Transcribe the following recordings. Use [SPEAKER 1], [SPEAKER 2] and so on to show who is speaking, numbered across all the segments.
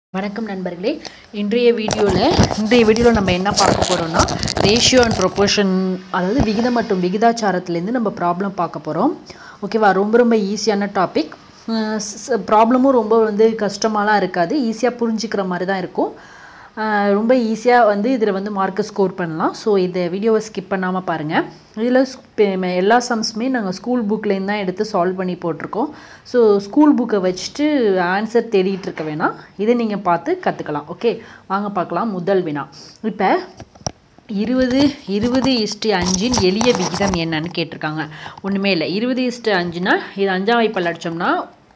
[SPEAKER 1] வணக்கம் நண்பர்களே இன்றைய வீடியோவில் இன்றைய வீடியோவில் நம்ம என்ன பார்க்க போகிறோம்னா ரேஷியோ அண்ட் ப்ரொபோர்ஷன் அதாவது விகிதம் மற்றும் விகிதாச்சாரத்துலேருந்து நம்ம ப்ராப்ளம் பார்க்க போகிறோம் ஓகேவா ரொம்ப ரொம்ப ஈஸியான டாபிக் ப்ராப்ளமும் ரொம்ப வந்து கஷ்டமாலாம் இருக்காது ஈஸியாக புரிஞ்சுக்கிற மாதிரி தான் இருக்கும் அஹ் ரொம்ப ஈஸியாக வந்து இதில் வந்து மார்க்கை ஸ்கோர் பண்ணலாம் ஸோ இந்த வீடியோவை ஸ்கிப் பண்ணாமல் பாருங்கள் இதில் எல்லா சம்ஸுமே நாங்கள் ஸ்கூல் புக்லேருந்து தான் எடுத்து சால்வ் பண்ணி போட்டிருக்கோம் ஸோ ஸ்கூல் புக்கை வச்சுட்டு ஆன்சர் தேடிட்டு இருக்க வேணாம் இதை நீங்கள் பார்த்து கற்றுக்கலாம் ஓகே வாங்க பார்க்கலாம் முதல் வினா இப்போ இருபது இருபது இஸ்ட்டு அஞ்சின் எளிய விகிதம் என்னன்னு கேட்டிருக்காங்க ஒன்றுமே இல்லை இருபது இஸ்ட்டு அஞ்சுனா இது அஞ்சாம் வாய்ப்பால் அடித்தோம்னா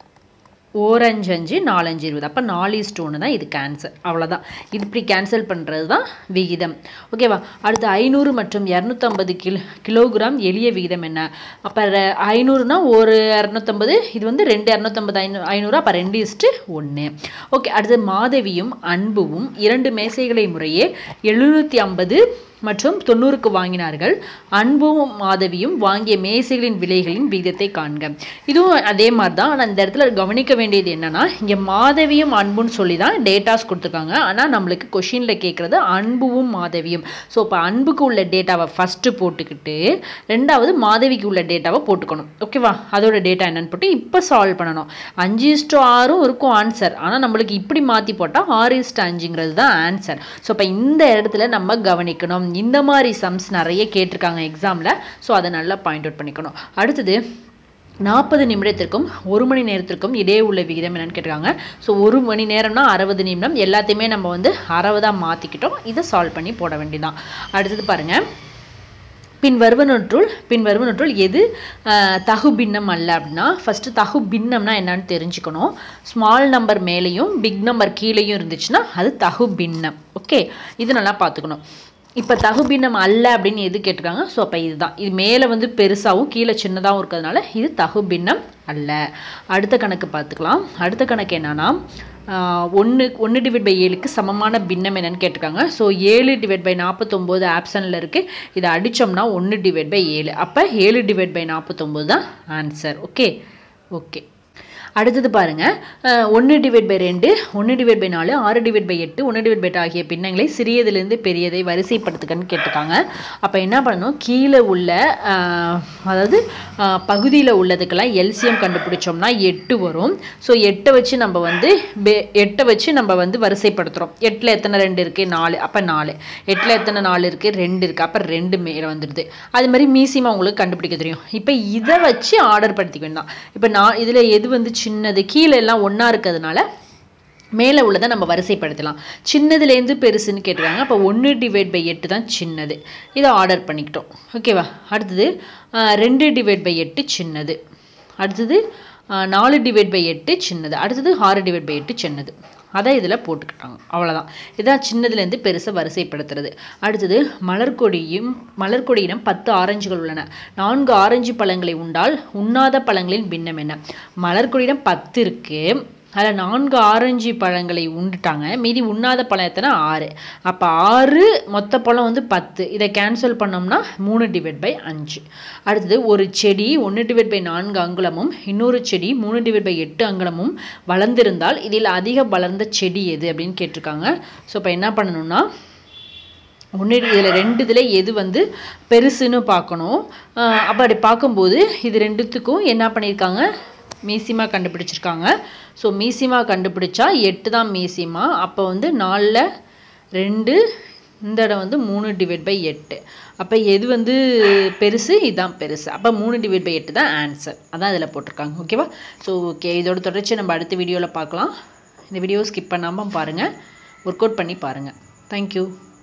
[SPEAKER 1] ஓரஞ்சு அஞ்சு நாலஞ்சு இருபது அப்போ நாலு இஸ்ட்டு ஒன்று தான் இது கேன்சல் அவ்வளோதான் இது இப்படி கேன்சல் பண்ணுறது தான் விகிதம் ஓகேவா அடுத்து ஐநூறு மற்றும் இரநூத்தம்பது கிலோ கிலோகிராம் எளிய விகிதம் என்ன அப்போ ஐநூறுனா ஒரு இரநூத்தம்பது இது வந்து ரெண்டு இரநூத்தம்பது ஐநூறு ஐநூறு அப்போ ரெண்டு இஸ்ட்டு ஒன்று ஓகே அடுத்து மாதவியும் அன்புவும் இரண்டு மேசைகளை முறையே எழுநூற்றி ஐம்பது மற்றும் தொண்ணூறுக்கு வாங்கினார்கள் அன்பும் மாதவியும் வாங்கிய மேசைகளின் விலைகளின் விகிதத்தை காண்க இதுவும் அதே மாதிரி தான் ஆனால் இந்த இடத்துல கவனிக்க வேண்டியது என்னன்னா இங்கே மாதவியும் அன்புன்னு சொல்லி தான் டேட்டாஸ் கொடுத்துருக்காங்க ஆனால் நம்மளுக்கு கொஷினில் கேட்குறது அன்புவும் மாதவியும் ஸோ இப்போ அன்புக்கு உள்ள டேட்டாவை ஃபஸ்ட்டு போட்டுக்கிட்டு ரெண்டாவது மாதவிக்கு உள்ள டேட்டாவை போட்டுக்கணும் ஓகேவா அதோட டேட்டா என்னன்னு போட்டு இப்போ சால்வ் பண்ணணும் அஞ்சு இஸ்டோ ஆறும் இருக்கும் ஆன்சர் ஆனால் நம்மளுக்கு இப்படி மாற்றி போட்டால் ஆறு இஸ்டு அஞ்சுங்கிறது தான் ஆன்சர் ஸோ இப்போ இந்த இடத்துல நம்ம கவனிக்கணும் இந்த மாதிரி சம்ஸ் நிறைய கேட்டிருக்காங்க எக்ஸாமில் ஸோ அதை நல்லா பாயிண்ட் அவுட் பண்ணிக்கணும் அடுத்தது நாற்பது நிமிடத்திற்கும் ஒரு மணி நேரத்திற்கும் இடையே உள்ள விகிதம் என்னன்னு கேட்டிருக்காங்க ஸோ ஒரு மணி நேரம்னா அறுபது நிமிடம் எல்லாத்தையுமே நம்ம வந்து அறுபதாக மாற்றிக்கிட்டோம் இதை சால்வ் பண்ணி போட வேண்டியதான் அடுத்தது பாருங்கள் பின் வருவனற்றுள் பின் வருவனற்றுள் எது தகு பின்னம் அல்ல அப்படின்னா ஃபஸ்ட்டு தகு பின்னம்னா என்னன்னு தெரிஞ்சுக்கணும் ஸ்மால் நம்பர் மேலேயும் பிக் நம்பர் கீழேயும் இருந்துச்சுன்னா அது தகு பின்னம் ஓகே இது நல்லா பார்த்துக்கணும் இப்போ தகுபின்னம் அல்ல அப்படின்னு எது கேட்டிருக்காங்க ஸோ அப்போ இதுதான் இது மேலே வந்து பெருசாகவும் கீழே சின்னதாகவும் இருக்கிறதுனால இது தகுபின்னம் அல்ல அடுத்த கணக்கு பார்த்துக்கலாம் அடுத்த கணக்கு என்னன்னா ஒன்று ஒன்று டிவைட் பை ஏழுக்கு சமமான பின்னம் என்னன்னு கேட்டிருக்காங்க ஸோ ஏழு டிவைட் பை நாற்பத்தொம்போது ஆப்ஷனில் இருக்குது இதை அடித்தோம்னா ஒன்று டிவைட் பை ஏழு அப்போ ஏழு டிவைட் பை நாற்பத்தொம்போது தான் ஆன்சர் ஓகே ஓகே அடுத்தது பாருங்கள் ஒன்று டிவைட் பை ரெண்டு ஒன்று டிவைட் பை நாலு ஆறு டிவைட் பை எட்டு ஒன்று டிவைட் பை எட்டு ஆகிய பின்னங்களை சிறியதுலேருந்து பெரியதை வரிசைப்படுத்துக்கன்னு கேட்டிருக்காங்க அப்போ என்ன பண்ணணும் கீழே உள்ள அதாவது பகுதியில் உள்ளதுக்கெல்லாம் எல்சிஎம் கண்டுபிடிச்சோம்னா எட்டு வரும் ஸோ எட்டை வச்சு நம்ம வந்து எட்டை வச்சு நம்ம வந்து வரிசைப்படுத்துகிறோம் எட்டில் எத்தனை ரெண்டு இருக்குது நாலு அப்போ நாலு எட்டில் எத்தனை நாலு இருக்குது ரெண்டு இருக்குது அப்போ ரெண்டு மேலே வந்துடுது அது மாதிரி மீசிமா உங்களுக்கு கண்டுபிடிக்க தெரியும் இப்போ இதை வச்சு ஆர்டர் படுத்திக்க வேண்டாம் இப்போ நான் இதில் எது வந்து சின்னது கீழே எல்லாம் ஒன்றா இருக்கிறதுனால மேலே உள்ளதை நம்ம வரிசைப்படுத்தலாம் சின்னதுலேருந்து பெருசுன்னு கேட்டிருக்காங்க அப்போ ஒன்று டிவைட் பை எட்டு தான் சின்னது இதை ஆர்டர் பண்ணிக்கிட்டோம் ஓகேவா அடுத்தது ரெண்டு டிவைட் பை எட்டு சின்னது அடுத்தது நாலு டிவைட் பை எட்டு சின்னது அடுத்தது ஆறு டிவைட் பை எட்டு சின்னது அதை இதில் போட்டுக்கிட்டாங்க அவ்வளோதான் இதான் சின்னதுலேருந்து பெருசாக வரிசைப்படுத்துறது அடுத்தது மலர்கொடியும் மலர்கொடியிடம் பத்து ஆரஞ்சுகள் உள்ளன நான்கு ஆரஞ்சு பழங்களை உண்டால் உண்ணாத பழங்களின் பின்னம் என்ன மலர்கொடியிடம் பத்து இருக்குது அதில் நான்கு ஆரஞ்சு பழங்களை உண்டுட்டாங்க மீதி உண்ணாத பழம் எத்தனை ஆறு அப்போ ஆறு மொத்த பழம் வந்து பத்து இதை கேன்சல் பண்ணோம்னா மூணு டிவைட் பை அஞ்சு அடுத்தது ஒரு செடி ஒன்று டிவைட் பை நான்கு அங்குலமும் இன்னொரு செடி மூணு டிவைட் பை எட்டு அங்குலமும் வளர்ந்திருந்தால் இதில் அதிக வளர்ந்த செடி எது அப்படின்னு கேட்டிருக்காங்க ஸோ இப்போ என்ன பண்ணணும்னா ஒன்று இதில் ரெண்டு இதில் எது வந்து பெருசுன்னு பார்க்கணும் அப்போ அப்படி பார்க்கும்போது இது ரெண்டுத்துக்கும் என்ன பண்ணியிருக்காங்க மீசிமா கண்டுபிடிச்சிருக்காங்க ஸோ மீசிமா கண்டுபிடிச்சா எட்டு தான் மீசிமா அப்போ வந்து நாலில் ரெண்டு இந்த இடம் வந்து மூணு டிவைட் பை எட்டு அப்போ எது வந்து பெருசு இதுதான் பெருசு அப்போ மூணு டிவைட் பை எட்டு தான் ஆன்சர் அதான் இதில் போட்டிருக்காங்க ஓகேவா ஸோ ஓகே இதோட தொடர்ச்சி நம்ம அடுத்த வீடியோவில் பார்க்கலாம் இந்த வீடியோ ஸ்கிப் பண்ணாமல் பாருங்கள் ஒர்க் அவுட் பண்ணி பாருங்கள் தேங்க்யூ